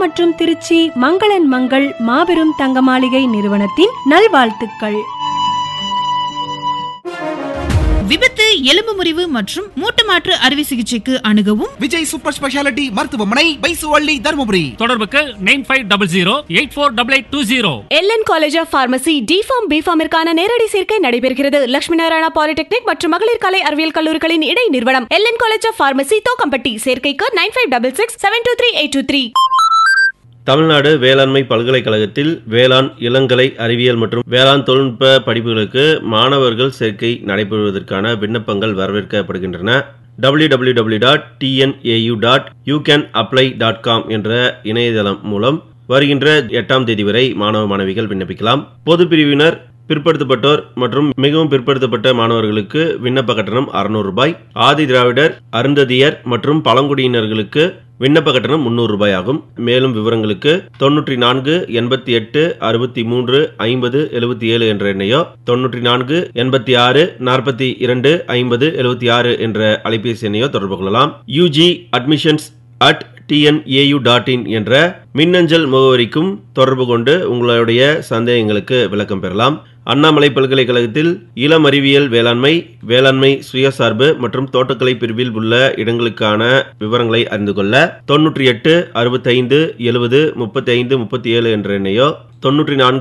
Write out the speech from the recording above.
மற்றும் திருச்சி மங்களன் மங்கள் மாபெரும் தங்க மாளிகை நிறுவனத்தின் நல்வாழ்த்துக்கள் விபத்து எலும்பு முறிவு மற்றும் மூட்டு மாற்று அறுவை சிகிச்சைக்கு அணுகவும் விஜய் சூப்பர் ஸ்பெஷாலிட்டி மருத்துவமனை பைசுவள்ளி தருமபுரி தொடர்புக்கு nine five double zero eight four double eight two zero LN college of pharmacy D Pharm பிஃபார்மிற்கான நேரடி சேர்க்கை நடைபெறுகிறது லட்சுமி நாராயணா பாலிடெக்னிக் மற்றும் மகளிர் கலை அறிவியல் கல்லூரிகளின் இடை நிறுவனம் LN college of pharmacy Thokkampatti சேர்க்கைக்கு nine five double six seven two three eight two three Tamil Nadu வேளாண்மை பல்கலைக்கழகத்தில் வேளாண் இளங்கலை அறிவியல் மற்றும் வேளாண் தொழில்நுட்ப படிப்புகளுக்கு மாணவர்கள் சேர்க்கை நடைபெறுவதற்கான விண்ணப்பங்கள் வரவேற்கப்படுகின்றன W W W dot TNAU dot you can apply dot com என்ற இணையதளம் மூலம் வருகின்ற எட்டாம் தேதி வரை மாணவ மாணவிகள் விண்ணப்பிக்கலாம் பொது பிரிவினர் பிற்படுத்தப்பட்டோர் மற்றும் மிகவும் பிற்படுத்தப்பட்ட மாணவர்களுக்கு விண்ணப்ப கட்டணம் அறுநூறு ரூபாய் ஆதி திராவிடர் அருந்ததியர் மற்றும் பழங்குடியினர்களுக்கு விண்ணப்ப கட்டணம் முன்னூறு ரூபாய் ஆகும் மேலும் விவரங்களுக்கு தொன்னூற்றி நான்கு எண்பத்தி எட்டு அறுபத்தி மூன்று ஐம்பது எழுபத்தி ஏழு என்ற எண்ணையோ தொன்னூற்றி நான்கு எண்பத்தி ஆறு நாற்பத்தி இரண்டு ஐம்பது எழுபத்தி ஆறு என்ற அலைபேசி எண்ணையோ தொடர்பு கொள்ளலாம் UG admissions at TNAU dot in என்ற மின்னஞ்சல் முகவரிக்கும் தொடர்பு கொண்டு உங்களுடைய சந்தேகங்களுக்கு விளக்கம் பெறலாம் அண்ணாமலை பல்கலைக்கழகத்தில் இளம் அறிவியல் வேளாண்மை வேளாண்மை சுயசார்பு மற்றும் தோட்டக்கலை பிரிவில் உள்ள இடங்களுக்கான விவரங்களை அறிந்து கொள்ள தொன்னூற்றி எட்டு அறுபத்தைந்து எழுபது முப்பத்தி ஐந்து முப்பத்தி ஏழு என்ற எண்ணையோ தொன்னூற்றி நான்கு